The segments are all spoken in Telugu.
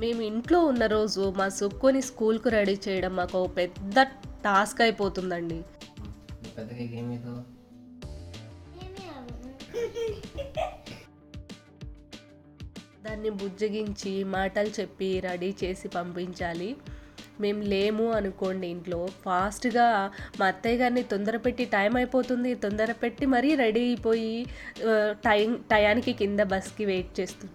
మేము ఇంట్లో ఉన్న రోజు మా సుక్కుని స్కూల్కు రెడీ చేయడం మాకు ఓ పెద్ద టాస్క్ అయిపోతుందండి పెద్దగా ఏమేదో దాన్ని బుజ్జగించి మాటలు చెప్పి రెడీ చేసి పంపించాలి మేము లేము అనుకోండి ఇంట్లో ఫాస్ట్గా మా అత్తయ్య గారిని తొందర పెట్టి టైం అయిపోతుంది తొందర పెట్టి మరీ రెడీ అయిపోయి ఆ, టైం టయానికి కింద బస్కి వెయిట్ చేస్తుంది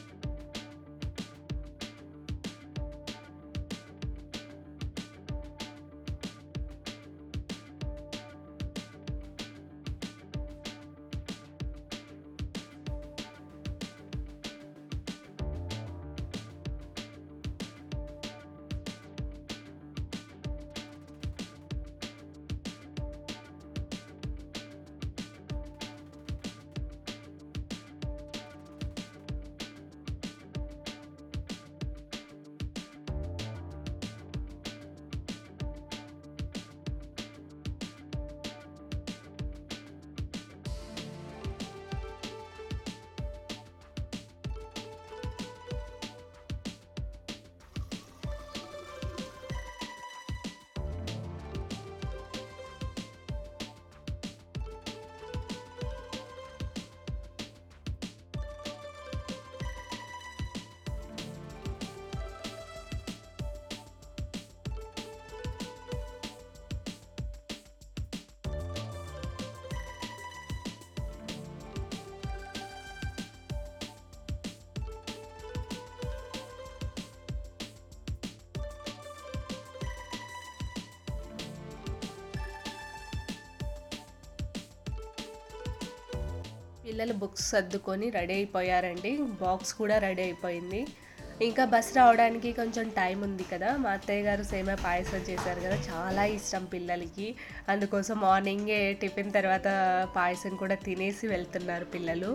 పిల్లలు బుక్స్ సర్దుకొని రెడీ అయిపోయారండి బాక్స్ కూడా రెడీ అయిపోయింది ఇంకా బస్ రావడానికి కొంచెం టైం ఉంది కదా మా అత్తయ్య గారు సేమే పాయసం చేశారు కదా చాలా ఇష్టం పిల్లలకి అందుకోసం మార్నింగే టిఫిన్ తర్వాత పాయసం కూడా తినేసి వెళ్తున్నారు పిల్లలు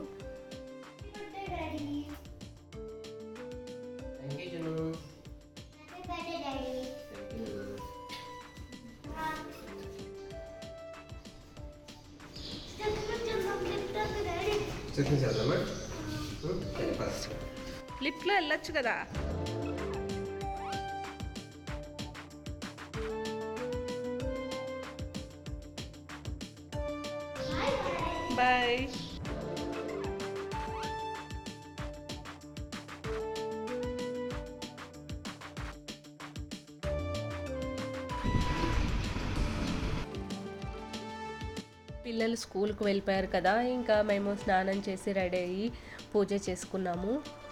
థ్యాంక్ యూ జును థ్యాంక్ యూ చెప్పింది చదవమ్మా ఫస్ట్ లిఫ్ట్లో వెళ్ళొచ్చు కదా బాయ్ పిల్లలు స్కూల్కి వెళ్ళిపోయారు కదా ఇంకా మేము స్నానం చేసి రెడీ అయ్యి పూజ చేసుకున్నాము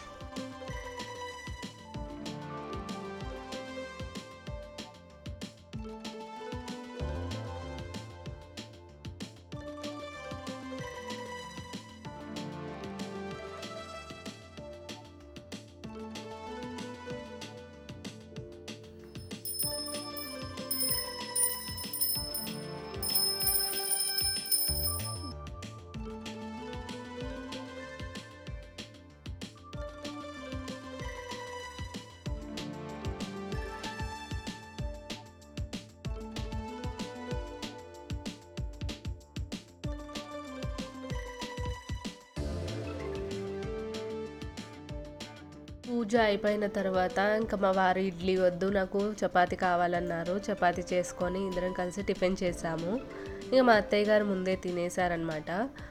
పూజ అయిపోయిన తర్వాత ఇంకా మా వారు ఇడ్లీ వద్దు నాకు చపాతి కావాలన్నారు చపాతి చేసుకొని ఇద్దరం కలిసి టిఫిన్ చేసాము ఇక మా అత్తయ్య గారు ముందే తినేసారనమాట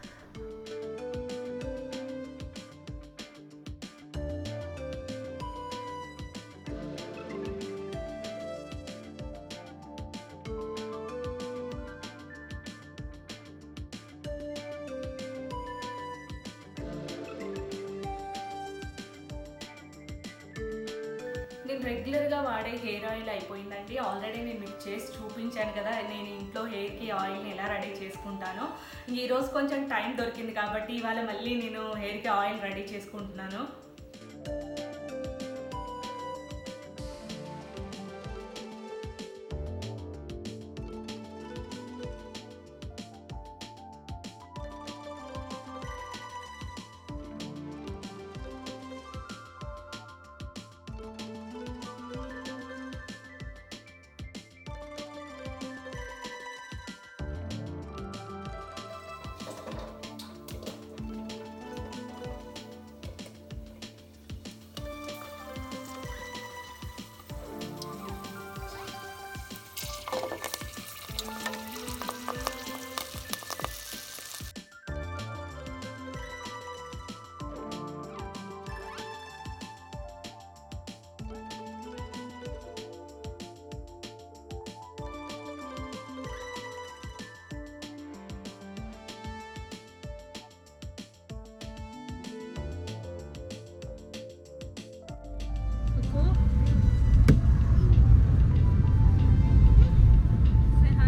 నేను రెగ్యులర్గా వాడే హెయిర్ ఆయిల్ అయిపోయిందండి ఆల్రెడీ నేను మీకు చేసి చూపించాను కదా నేను ఇంట్లో హెయిర్కి ఆయిల్ని ఎలా రెడీ చేసుకుంటానో ఈరోజు కొంచెం టైం దొరికింది కాబట్టి ఇవాళ మళ్ళీ నేను హెయిర్కి ఆయిల్ రెడీ చేసుకుంటున్నాను చెప్పు Say hi.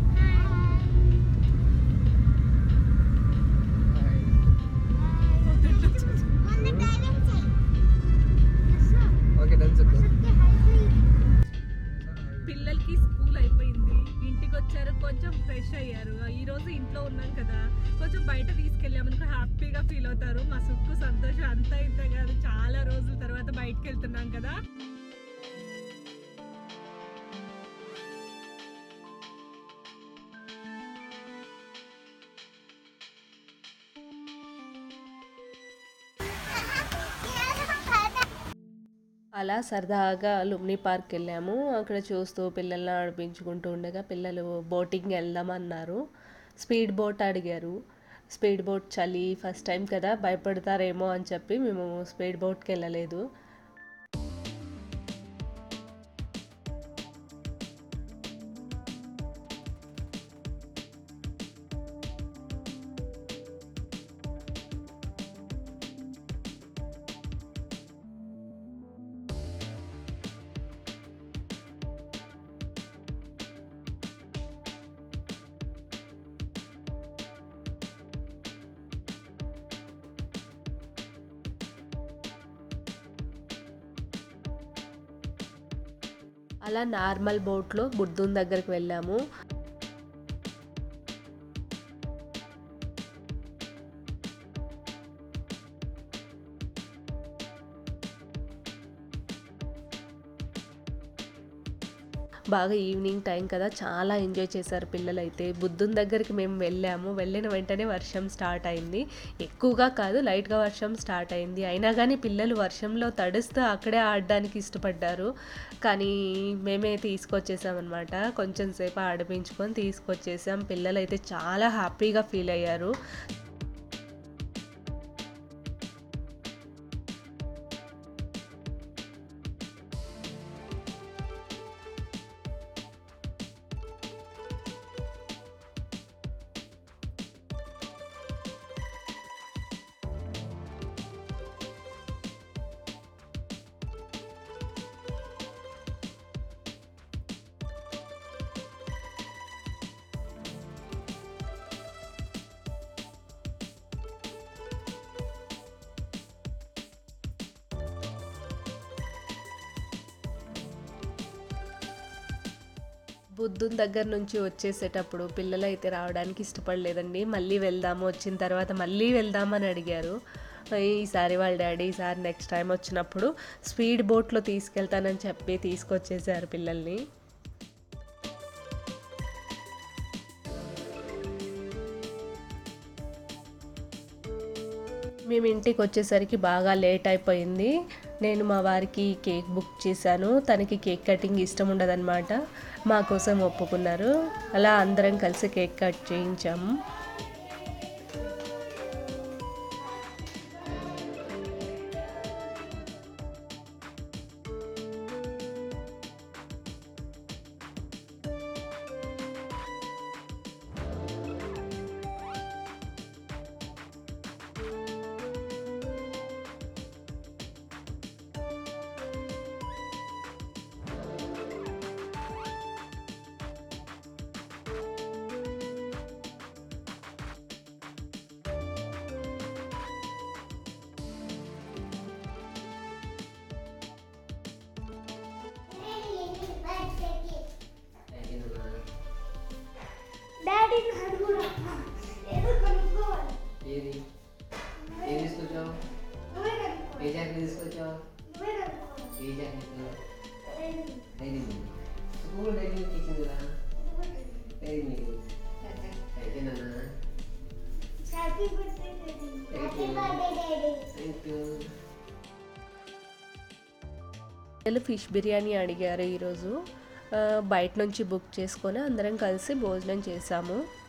ఓకే డన్ చెప్పు పిల్లలకి స్కూల్ అయిపోయింది ఇంటికి వచ్చారు కొంచెం ఫ్రెష్ అయ్యారు ఈ రోజు ఇంట్లో ఉన్నాం కదా కొంచెం బయట తీసుకెళ్ళామనుకో హ్యాపీగా ఫీల్ అవుతారు మా సుక్కు సంతోషం అంతా ఇంత కాదు చాలా రోజుల తర్వాత బయటకు వెళ్తున్నాం కదా అలా సరదాగా లుమ్ని పార్క్ వెళ్ళాము అక్కడ చూస్తూ పిల్లల్ని ఆడిపించుకుంటూ ఉండగా పిల్లలు బోటింగ్ వెళ్దామన్నారు స్పీడ్ బోట్ అడిగారు స్పీడ్ బోట్ చలి ఫస్ట్ టైం కదా భయపడతారేమో అని చెప్పి మేము స్పీడ్ బోట్కి వెళ్ళలేదు అలా నార్మల్ బోట్లో బుద్ధుని దగ్గరికి వెళ్ళాము బాగా ఈవినింగ్ టైం కదా చాలా ఎంజాయ్ చేశారు పిల్లలైతే బుద్ధుని దగ్గరికి మేము వెళ్ళాము వెళ్ళిన వెంటనే వర్షం స్టార్ట్ అయింది ఎక్కువగా కాదు లైట్గా వర్షం స్టార్ట్ అయింది అయినా కానీ పిల్లలు వర్షంలో తడుస్తూ అక్కడే ఆడడానికి ఇష్టపడ్డారు కానీ మేమే తీసుకొచ్చేసామన్నమాట కొంచెం సేపు ఆడిపించుకొని తీసుకొచ్చేసాం పిల్లలు అయితే చాలా హ్యాపీగా ఫీల్ అయ్యారు బుద్ధుని దగ్గర నుంచి వచ్చేసేటప్పుడు పిల్లలు అయితే రావడానికి ఇష్టపడలేదండి మళ్ళీ వెళ్దాము వచ్చిన తర్వాత మళ్ళీ వెళ్దామని అడిగారు ఈసారి వాళ్ళ డాడీ ఈసారి నెక్స్ట్ టైం వచ్చినప్పుడు స్పీడ్ బోట్లో తీసుకెళ్తానని చెప్పి తీసుకొచ్చేసారు పిల్లల్ని మేము ఇంటికి వచ్చేసరికి బాగా లేట్ అయిపోయింది నేను మా వారికి కేక్ బుక్ చేశాను తనకి కేక్ కటింగ్ ఇష్టం ఉండదన్నమాట మా కోసం ఒప్పుకున్నారు అలా అందరం కలిసి కేక్ కట్ చేయించాము డాడీ అడుగురా ఏదో కనుక్కోవాలి ఏది ఏం తీసుకొచ్చావు నువ్వే కనుక్కోవాలి ఏ జాకెట్ తీసుకొచ్చావు నువ్వే కనుక్కోవాలి ఏ jacket daddy, Dairy Milk school Dairy Milk ఇచ్చింది కదా డైరీ మిల్క్ అయితే నాన్న happy birthday daddy Thank happy you. Birthday daddy thank you పిల్లలు ఫిష్ బిర్యానీ అడిగారు ఈరోజు ఆ, బయట నుంచి బుక్ చేసుకొని అందరం కలిసి భోజనం చేసాము